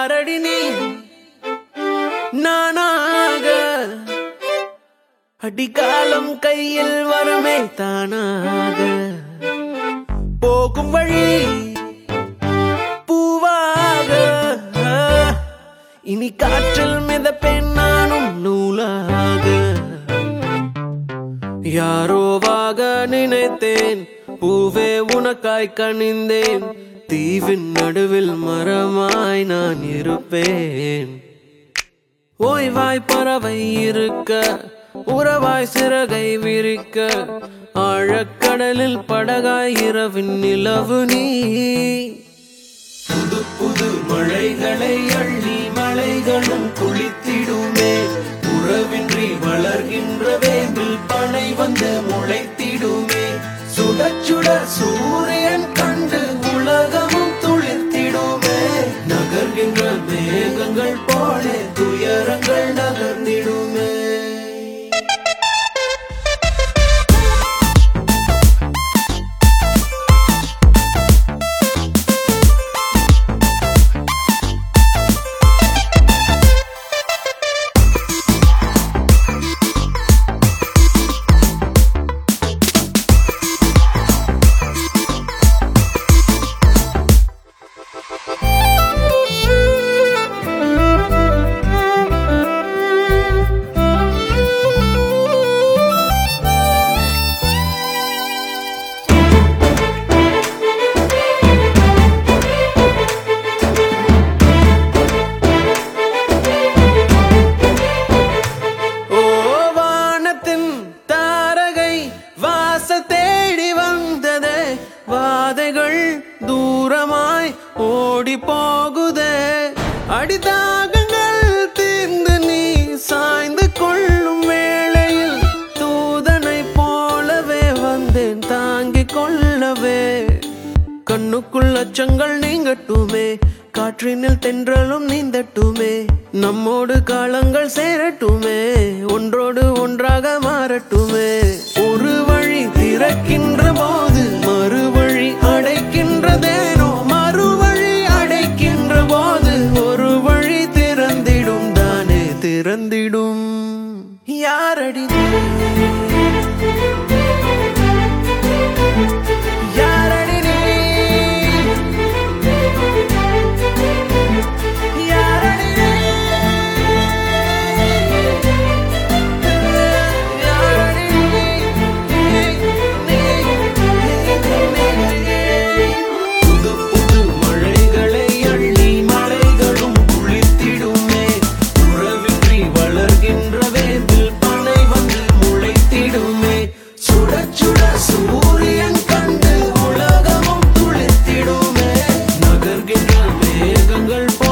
யாரடி நீ நானாக அடிக்காலம் கையில் வருமே தானாக போகும் வழி பூவாக இனி காற்றில் மிதப்பேன் நானும் நூலாக யாரோவாக நினைத்தேன் பூவே உனக்காய் கனிந்தேன் தீவின் நடுவில் மரமாய் நான் இருப்பேன் ஓய்வாய் பறவை இருக்க உறவாய் சிறகை விரிக்க ஆழக்கடலில் படகாய் இரவின் நிலவு நீ புது புது மழைகளை அள்ளி மலைகளும் குளித்திடுமே உறவின்றி வளர்கின்ற வேம்பில் பனை வந்து முளைத்திடுமே சுட சுட சூரியன் கண்டு உலகமும் துளிர்த்திடுமே நகர்கின்ற மேகங்கள் போல துயரங்கள் நகர்ந்திடுமே ஓ வானத்தின் தாரகை வாச தேடி வந்ததே வாதைகள் தூரமாய் ஓடி போகுதே அடிதாகங்கள் தீர்ந்து நீ சாய்ந்து கொள்ளும் வேளையில் தூதனை போலவே வந்தேன் தாங்கிக் கொள்ளவே கண்ணுக்குள் அச்சங்கள் நீங்கட்டுமே காற்றினில் தென்றலும் நீந்தட்டுமே நம்மோடு காலங்கள் சேரட்டுமே ஒன்றோடு ஒன்றாக மாறட்டுமே ஒரு வழி திறக்கின்ற போது மறுவழி அடைக்கின்றதேனோ மறுவழி அடைக்கின்ற போது ஒரு வழி திறந்திடும் தானே திறந்திடும் யாரடி நீ? யாரடி நீ? யாரடி நீ? யாரடி நீ? புது புது மழைகளை அள்ளி மலைகளும் குளித்திடுமே உறவின்றி வளர்கின்ற வேம்பில் பனை வந்து முளைத்திடுமே சுட சுட சூரியன் கண்டு உலகமும் துளித்திடுமே நகர்கின்ற மேகங்கள் போ